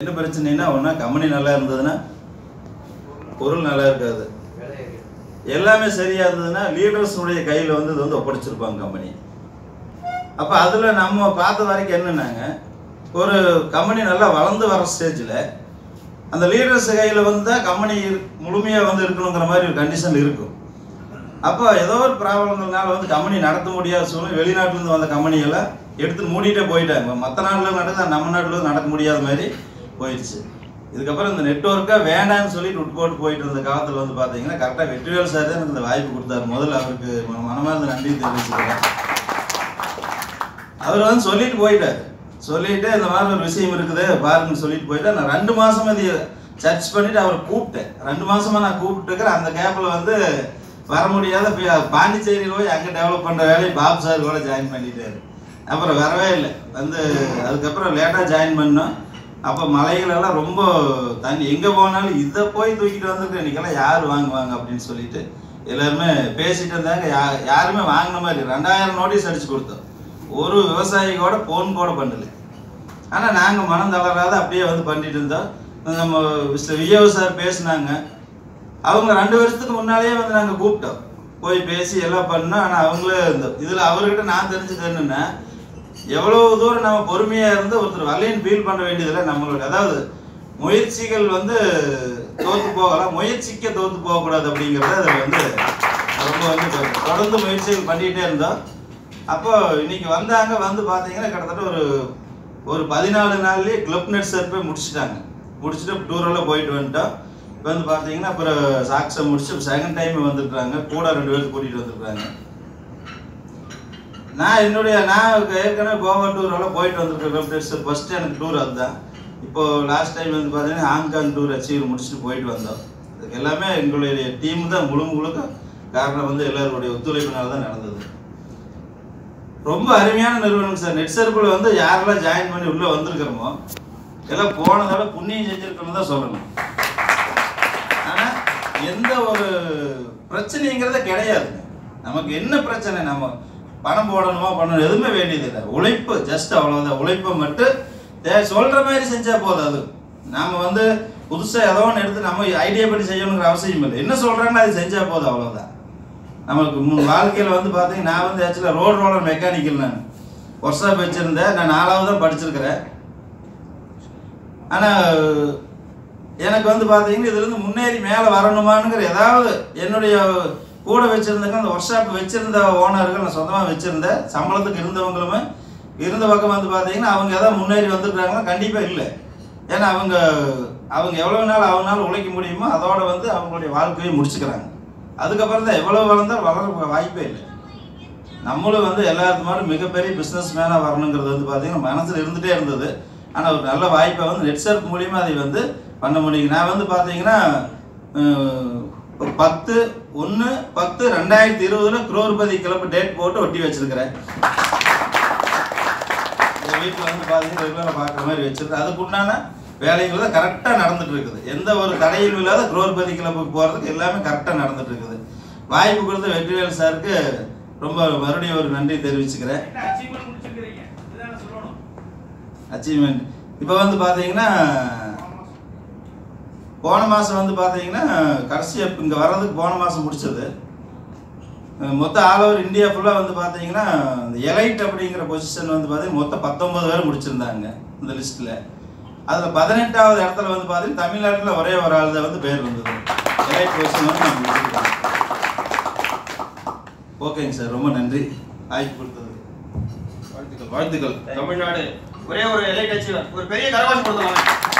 என்ன பிரச்சனைனா ஒன்றா கம்பெனி நல்லா இருந்ததுன்னா பொருள் நல்லா இருக்காது எல்லாமே சரியா இருந்ததுன்னா லீடர்ஸுடைய கையில் வந்து இது வந்து ஒப்படைச்சிருப்பாங்க கம்பெனி அப்போ அதில் நம்ம பார்த்த வரைக்கும் என்னன்னாங்க ஒரு கம்பெனி நல்லா வளர்ந்து வர ஸ்டேஜில் அந்த லீடர்ஸ் கையில் வந்து தான் கம்பெனி முழுமையாக வந்து இருக்கணுங்கிற மாதிரி ஒரு கண்டிஷன் இருக்கும் அப்போ ஏதோ ஒரு ப்ராப்ளங்கள்னால வந்து கம்பெனி நடத்த முடியாத சூழ்நிலை வெளிநாட்டிலேருந்து வந்த கம்பெனியெல்லாம் எடுத்து மூடிட்டே போயிட்டாங்க மற்ற நாட்டில் நடக்குது நம்ம நாட்டில் நடக்க முடியாத மாதிரி போயிடுச்சு இதுக்கப்புறம் இந்த நெட்ஒர்க்காக வேண்டாம்னு சொல்லிட்டு விட்டு போட்டு போயிட்டு இருந்த காலத்தில் வந்து பார்த்தீங்கன்னா கரெக்டாக வெற்றிவேல் சார் தான் எனக்கு இந்த வாய்ப்பு கொடுத்தாரு முதல்ல அவருக்கு மன- மனமார்ந்த நன்றி தெரிவிச்சுக்கிறேன் அவர் வந்து சொல்லிட்டு போயிட்டாரு சொல்லிட்டு இந்த மாதிரி ஒரு விஷயம் இருக்குது பாருங்கன்னு சொல்லிட்டு போயிட்டு நான் ரெண்டு மாசமா இது சர்ச் பண்ணிட்டு அவரை கூப்பிட்டேன் ரெண்டு மாசமா நான் கூப்பிட்டுருக்கிறேன் அந்த கேப்ல வந்து வர முடியாத பி- பாண்டிச்சேரியில் போய் அங்கே டெவலப் பண்ணுற வேலையை பாபு சார் கூட ஜாயின் பண்ணிட்டாரு அப்புறம் வரவே இல்லை வந்து அதுக்கப்புறம் லேட்டாக ஜாயின் பண்ணோம் அப்போ மலைகளெல்லாம் ரொம்ப தண்ணி எங்கே போனாலும் இதை போய் தூக்கிட்டு வந்துட்டு இன்னைக்கெல்லாம் யார் வாங்குவாங்க அப்படின்னு சொல்லிட்டு எல்லாருமே பேசிட்டு இருந்தாங்க யா யாருமே வாங்கின மாதிரி ரெண்டாயிரம் நோட்டீஸ் அடிச்சு கொடுத்தோம் ஒரு விவசாயி கூட ஃபோன் கூட பண்ணல ஆனால் நாங்கள் மனம் தளராத அப்படியே வந்து பண்ணிட்டு இருந்தோம் நம்ம மிஸ்டர் விஜயவ சார் பேசினாங்க அவங்க ரெண்டு வருஷத்துக்கு முன்னாலேயே வந்து நாங்கள் கூப்பிட்டோம் போய் பேசி எல்லாம் பண்ணோம் ஆனால் அவங்களே இந்த இதில் அவர்கிட்ட நான் தெரிஞ்சது என்னன்னா எவ்வளோ தூரம் நம்ம பொறுமையாக இருந்து ஒருத்தர் வரலைன்னு ஃபீல் பண்ண வேண்டியதில்லை நம்மளோட அதாவது முயற்சிகள் வந்து தோத்து போகலாம் முயற்சிக்க தோத்து போகக்கூடாது அப்படிங்கிறத அதில் வந்து ரொம்ப வந்து தொடர்ந்து முயற்சிகள் பண்ணிகிட்டே இருந்தோம் அப்போ இன்னைக்கு வந்தாங்க வந்து பார்த்தீங்கன்னா கிட்டத்தட்ட ஒரு ஒரு பதினாலு நாள்லயே கிளப் நெட் சர்வே முடிச்சிட்டாங்க முடிச்சுட்டு டூரெல்லாம் போயிட்டு வந்துட்டோம் இப்போ வந்து பார்த்தீங்கன்னா அப்புறம் சாக்ஸை முடிச்சு செகண்ட் டைம் வந்துருக்குறாங்க கூட ரெண்டு பேருக்கு கூட்டிகிட்டு வந்துருக்குறாங்க நான் என்னுடைய நான் ஏற்கனவே கோவா டூர் எல்லாம் போயிட்டு வந்திருக்கேன் ஃபர்ஸ்ட் எனக்கு டூர் அதுதான் இப்போ லாஸ்ட் டைம் வந்து பார்த்தீங்கன்னா ஹாங்காங் டூர் அச்சீவ் முடிச்சுட்டு போயிட்டு வந்தோம் இதுக்கு எல்லாமே எங்களுடைய டீம் தான் முழு முழுக்க காரணம் வந்து எல்லாருடைய ஒத்துழைப்பினால தான் நடந்தது ரொம்ப அருமையான நிறுவனம் சார் நெட் சர்க்கிள் வந்து யாரெல்லாம் ஜாயின் பண்ணி உள்ளே வந்திருக்கிறோமோ எல்லாம் போனதால புண்ணியம் செஞ்சிருக்கணும் தான் சொல்லணும் ஆனால் எந்த ஒரு பிரச்சனைங்கிறத கிடையாதுங்க நமக்கு என்ன பிரச்சனை நம்ம பணம் போடணுமா பண்ணணும் எதுவுமே வேண்டியதில்லை உழைப்பு ஜஸ்ட் அவ்வளோதான் உழைப்பை மட்டும் தே- சொல்ற மாதிரி செஞ்சா போதும் அது நாம வந்து புதுசாக ஏதோ ஒன்று எடுத்து நம்ம ஐடியா பண்ணி செய்யணுங்கிற அவசியம் இல்லை என்ன சொல்றாங்கன்னா அது செஞ்சா போதும் அவ்வளோதான் நமக்கு முன் வாழ்க்கையில் வந்து பார்த்தீங்கன்னா நான் வந்து ஆக்சுவலாக ரோட் ரோலர் மெக்கானிக்கல் நான் ஒர்க் ஷாப் வச்சுருந்தேன் நான் நாலாவது தான் படிச்சிருக்கிறேன் ஆனால் எனக்கு வந்து பார்த்தீங்கன்னா இதுலேருந்து முன்னேறி மேலே வரணுமானுங்கிற ஏதாவது என்னுடைய கூட வச்சுருந்தவங்க அந்த ஒர்க் ஷாப் வச்சுருந்த ஓனர்கள் நான் சொந்தமாக வச்சுருந்தேன் சம்பளத்துக்கு இருந்தவங்களுமே இருந்த பக்கம் வந்து பார்த்தீங்கன்னா அவங்க ஏதாவது முன்னேறி வந்திருக்காங்களா கண்டிப்பாக இல்லை ஏன்னா அவங்க அவங்க எவ்வளோ நாள் அவங்களால உழைக்க முடியுமோ அதோட வந்து அவங்களுடைய வாழ்க்கையை முடிச்சுக்கிறாங்க அதுக்கப்புறம் தான் எவ்வளோ வளர்ந்தால் வளர வாய்ப்பே இல்லை நம்மளும் வந்து எல்லாத்து மாதிரி மிகப்பெரிய பிஸ்னஸ் மேனாக வரணுங்கிறது வந்து பார்த்தீங்கன்னா மனசில் இருந்துகிட்டே இருந்தது ஆனால் ஒரு நல்ல வாய்ப்பை வந்து நெட்சர்க் மூலியமா அதை வந்து பண்ண முடியும் நான் வந்து பார்த்தீங்கன்னா அஹ், ஒரு பத்து ஒன்று பத்து ரெண்டாயிரத்தி இருபதுல குரோர்பதி கிளப்பு டேட் போட்டு ஒட்டி வச்சிருக்கிறேன் என் வீட்டில் வந்து பார்த்தீங்கன்னா ரெகுலராக பார்க்குற மாதிரி வச்சிருக்கேன் அதுக்குண்டான வேலைகள் தான் கரெக்டாக நடந்துட்டு இருக்குது எந்த ஒரு தடையும் இல்லாத குரோர்பதி கிளப்புக்கு போகிறதுக்கு எல்லாமே கரெக்டாக நடந்துட்டு இருக்குது வாய்ப்பு கொடுத்த வெற்றிவேல் சாருக்கு ரொம்ப மறுபடியும் ஒரு நன்றி தெரிவிச்சுக்கிறேன் என்ன achievement முடிச்சிருக்கிறீங்க? இதுதானே சொல்லணும். அச்சீவ்மெண்ட் இப்போ வந்து பார்த்தீங்கன்னா போன மாதம் வந்து பார்த்தீங்கன்னா கடைசி இங்கே வர்றதுக்கு போன மாதம் முடிச்சது அஹ் மொத்தம் ஆல் ஓவர் இந்தியா ஃபுல்லாக வந்து பார்த்தீங்கன்னா இந்த எலைட் அப்படிங்கிற பொசிஷன் வந்து பார்த்தீங்கன்னா மொத்தம் பத்தொன்பது பேர் முடிச்சிருந்தாங்க இந்த லிஸ்ட்டில் அதில் பதினெட்டாவது இடத்துல வந்து பார்த்தீங்கன்னா தமிழ்நாட்டில் ஒரே ஒரு ஆள் தான் வந்து பேர் வந்தது எலைட் பொசிஷன் வந்து நம்ம முடிச்சிருக்கோம் ஓகேங்க சார் ரொம்ப நன்றி வாய்ப்பு கொடுத்தது வாழ்த்துக்கள் வாழ்த்துக்கள் தமிழ்நாடு ஒரே ஒரு எல்லை கட்சி ஒரு பெரிய கரவாசி கொடுத்தலாம்